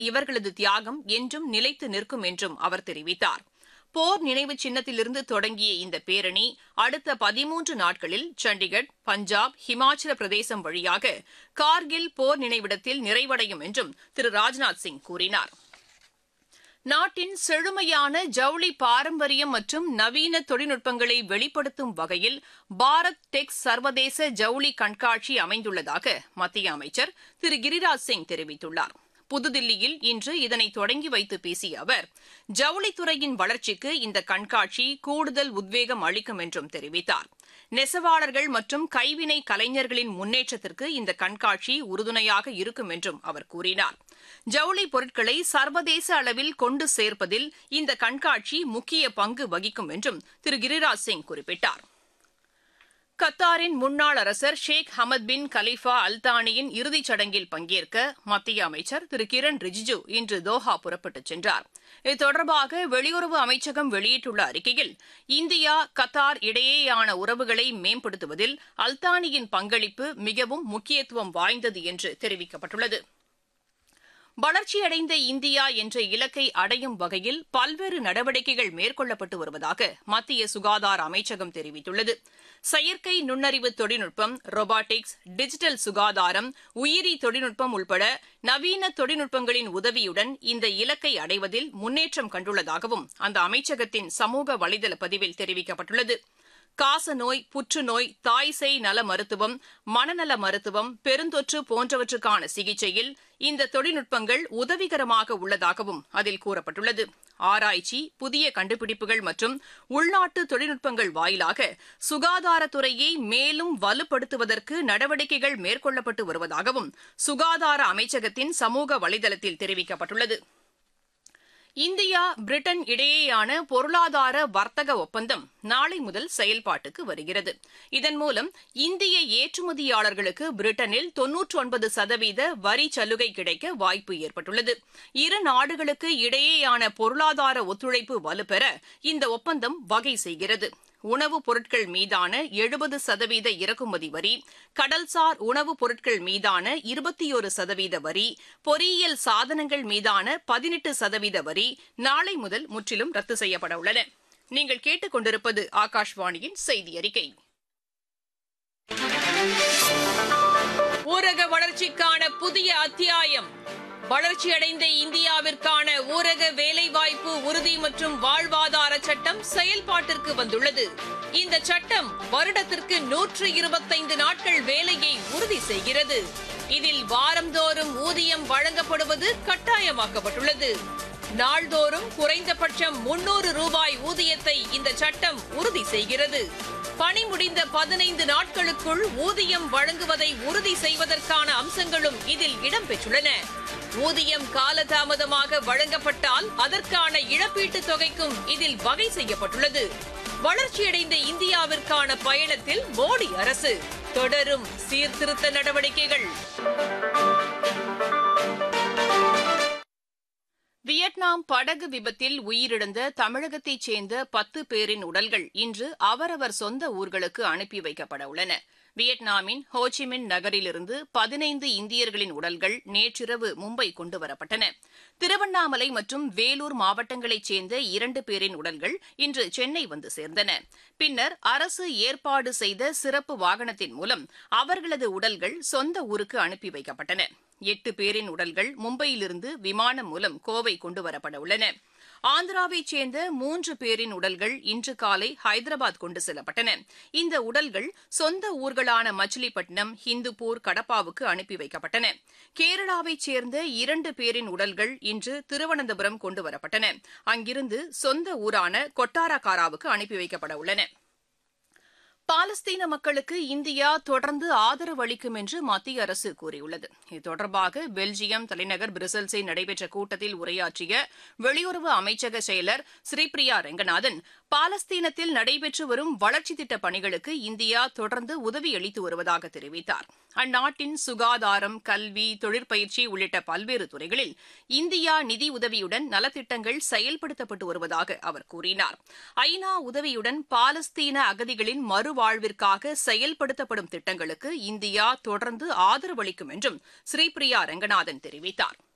இவர்களது தியாகம் என்றும் நிலைத்து நிற்கும் என்றும் அவர் தெரிவித்தார் போர் நினைவு சின்னத்திலிருந்து தொடங்கிய இந்த பேரணி அடுத்த பதிமூன்று நாட்களில் சண்டிகர் பஞ்சாப் ஹிமாச்சல பிரதேசம் வழியாக கார்கில் போர் நினைவிடத்தில் நிறைவடையும் என்றும் திரு ராஜ்நாத் சிங் கூறினார் நாட்டின் செழுமையான ஜவுளி பாரம்பரியம் மற்றும் நவீன தொழில்நுட்பங்களை வெளிப்படுத்தும் வகையில் பாரத் டெக் சர்வதேச ஜவுளி கண்காட்சி அமைந்துள்ளதாக மத்திய அமைச்சர் திரு கிரிராஜ் சிங் தெரிவித்துள்ளார் புதுதில்லியில் இன்று இதனை தொடங்கி வைத்து பேசிய அவர் ஜவுளித்துறையின் வளர்ச்சிக்கு இந்த கண்காட்சி கூடுதல் உத்வேகம் அளிக்கும் என்றும் தெரிவித்தார் நெசவாளர்கள் மற்றும் கைவினை கலைஞர்களின் முன்னேற்றத்திற்கு இந்த கண்காட்சி உறுதுணையாக இருக்கும் என்றும் அவர் கூறினார் ஜவுளி பொருட்களை சர்வதேச அளவில் கொண்டு சேர்ப்பதில் இந்த கண்காட்சி முக்கிய பங்கு வகிக்கும் என்றும் திரு கிரிராஜ் சிங் குறிப்பிட்டார் கத்தாரின் முன்னாள் அரசர் ஷேக் ஹமத் பின் கலீஃபா அல்தானியின் இறுதிச் சடங்கில் பங்கேற்க மத்திய அமைச்சர் திரு கிரண் ரிஜிஜு இன்று தோஹா புறப்பட்டுச் சென்றார் இது தொடர்பாக வெளியுறவு அமைச்சகம் வெளியிட்டுள்ள அறிக்கையில் இந்தியா கத்தார் இடையேயான உறவுகளை மேம்படுத்துவதில் அல்தானியின் பங்களிப்பு மிகவும் முக்கியத்துவம் வாய்ந்தது என்று தெரிவிக்கப்பட்டுள்ளது வளர்ச்சியடைந்த இந்தியா என்ற இலக்கை அடையும் வகையில் பல்வேறு நடவடிக்கைகள் மேற்கொள்ளப்பட்டு வருவதாக மத்திய சுகாதார அமைச்சகம் தெரிவித்துள்ளது செயற்கை நுண்ணறிவு தொழில்நுட்பம் ரொபாட்டிக்ஸ் டிஜிட்டல் சுகாதாரம் உயிரி தொழில்நுட்பம் உட்பட நவீன தொழில்நுட்பங்களின் உதவியுடன் இந்த இலக்கை அடைவதில் முன்னேற்றம் கண்டுள்ளதாகவும் அந்த அமைச்சகத்தின் சமூக வலைதள பதிவில் தெரிவிக்கப்பட்டுள்ளது காசநோய் புற்றுநோய் தாய்சேய் நல மருத்துவம் மனநல மருத்துவம் பெருந்தொற்று போன்றவற்றுக்கான சிகிச்சையில் இந்த தொழில்நுட்பங்கள் உதவிகரமாக உள்ளதாகவும் அதில் கூறப்பட்டுள்ளது ஆராய்ச்சி புதிய கண்டுபிடிப்புகள் மற்றும் உள்நாட்டு தொழில்நுட்பங்கள் வாயிலாக சுகாதாரத்துறையை மேலும் வலுப்படுத்துவதற்கு நடவடிக்கைகள் மேற்கொள்ளப்பட்டு வருவதாகவும் சுகாதார அமைச்சகத்தின் சமூக வலைதளத்தில் தெரிவிக்கப்பட்டுள்ளது இந்தியா பிரிட்டன் இடையேயான பொருளாதார வர்த்தக ஒப்பந்தம் நாளை முதல் செயல்பாட்டுக்கு வருகிறது இதன் மூலம் இந்திய ஏற்றுமதியாளர்களுக்கு பிரிட்டனில் தொன்னூற்றி ஒன்பது சதவீத வரி சலுகை கிடைக்க வாய்ப்பு ஏற்பட்டுள்ளது இரு நாடுகளுக்கு இடையேயான பொருளாதார ஒத்துழைப்பு வலுப்பெற இந்த ஒப்பந்தம் வகை செய்கிறது உணவுப் பொருட்கள் மீதான எழுபது சதவீத இறக்குமதி வரி கடல்சார் உணவுப் பொருட்கள் மீதான இருபத்தியோரு சதவீத வரி பொறியியல் சாதனங்கள் மீதான பதினெட்டு சதவீத வரி நாளை முதல் முற்றிலும் ரத்து செய்யப்பட உள்ளன நீங்கள் கேட்டுக்கொண்டிருப்பது ஆகாஷ்வாணியின் செய்தி அறிக்கை ஊரக வளர்ச்சிக்கான புதிய அத்தியாயம் வளர்ச்சியடைந்த இந்தியாவிற்கான ஊரக வேலைவாய்ப்பு உறுதி மற்றும் வாழ்வாதார சட்டம் செயல்பாட்டிற்கு வந்துள்ளது இந்த சட்டம் வருடத்திற்கு நூற்று இருபத்தைந்து நாட்கள் வேலையை உறுதி செய்கிறது இதில் வாரந்தோறும் ஊதியம் வழங்கப்படுவது கட்டாயமாக்கப்பட்டுள்ளது நாள்தோறும் குறைந்தபட்சம் முன்னூறு ரூபாய் ஊதியத்தை இந்த சட்டம் உறுதி செய்கிறது பணி முடிந்த பதினைந்து நாட்களுக்குள் ஊதியம் வழங்குவதை உறுதி செய்வதற்கான அம்சங்களும் இதில் இடம்பெற்றுள்ளன ஊதியம் காலதாமதமாக வழங்கப்பட்டால் அதற்கான இழப்பீட்டுத் தொகைக்கும் இதில் வகை செய்யப்பட்டுள்ளது வளர்ச்சியடைந்த இந்தியாவிற்கான பயணத்தில் மோடி அரசு தொடரும் சீர்திருத்த நடவடிக்கைகள் வியட்நாம் படகு விபத்தில் உயிரிழந்த தமிழகத்தைச் சேர்ந்த பத்து பேரின் உடல்கள் இன்று அவரவர் சொந்த ஊர்களுக்கு அனுப்பி வைக்கப்பட உள்ளன வியட்நாமின் ஹோச்சிமின் நகரிலிருந்து பதினைந்து இந்தியர்களின் உடல்கள் நேற்றிரவு மும்பை கொண்டுவரப்பட்டன திருவண்ணாமலை மற்றும் வேலூர் மாவட்டங்களைச் சேர்ந்த இரண்டு பேரின் உடல்கள் இன்று சென்னை வந்து சேர்ந்தன பின்னர் அரசு ஏற்பாடு செய்த சிறப்பு வாகனத்தின் மூலம் அவர்களது உடல்கள் சொந்த ஊருக்கு அனுப்பி வைக்கப்பட்டன எட்டு பேரின் உடல்கள் மும்பையிலிருந்து விமானம் மூலம் கோவை கொண்டுவரப்பட உள்ளன ஆந்திராவைச் சேர்ந்த மூன்று பேரின் உடல்கள் இன்று காலை ஹைதராபாத் கொண்டு செல்லப்பட்டன இந்த உடல்கள் சொந்த ஊர்களான மச்சிலிப்பட்டினம் ஹிந்துப்பூர் கடப்பாவுக்கு அனுப்பி வைக்கப்பட்டன கேரளாவைச் சேர்ந்த இரண்டு பேரின் உடல்கள் இன்று திருவனந்தபுரம் கொண்டுவரப்பட்டன அங்கிருந்து சொந்த ஊரான கொட்டாரக்காராவுக்கு அனுப்பி வைக்கப்பட உள்ளன பாலஸ்தீன மக்களுக்கு இந்தியா தொடர்ந்து ஆதரவு அளிக்கும் என்று மத்திய அரசு கூறியுள்ளது இது தொடர்பாக பெல்ஜியம் தலைநகர் பிரசல்ஸில் நடைபெற்ற கூட்டத்தில் உரையாற்றிய வெளியுறவு அமைச்சக செயலர் ஸ்ரீபிரியா ரெங்கநாதன் பாலஸ்தீனத்தில் நடைபெற்று வரும் வளர்ச்சி திட்டப் பணிகளுக்கு இந்தியா தொடர்ந்து உதவி அளித்து வருவதாக தெரிவித்தார் அந்நாட்டின் சுகாதாரம் கல்வி தொழிற்பயிற்சி உள்ளிட்ட பல்வேறு துறைகளில் இந்தியா நிதி உதவியுடன் நலத்திட்டங்கள் செயல்படுத்தப்பட்டு வருவதாக அவர் கூறினார் ஐநா உதவியுடன் பாலஸ்தீன அகதிகளின் மறுவாழ்விற்காக செயல்படுத்தப்படும் திட்டங்களுக்கு இந்தியா தொடர்ந்து ஆதரவு அளிக்கும் என்றும் ஸ்ரீபிரியா ரங்கநாதன் தெரிவித்தாா்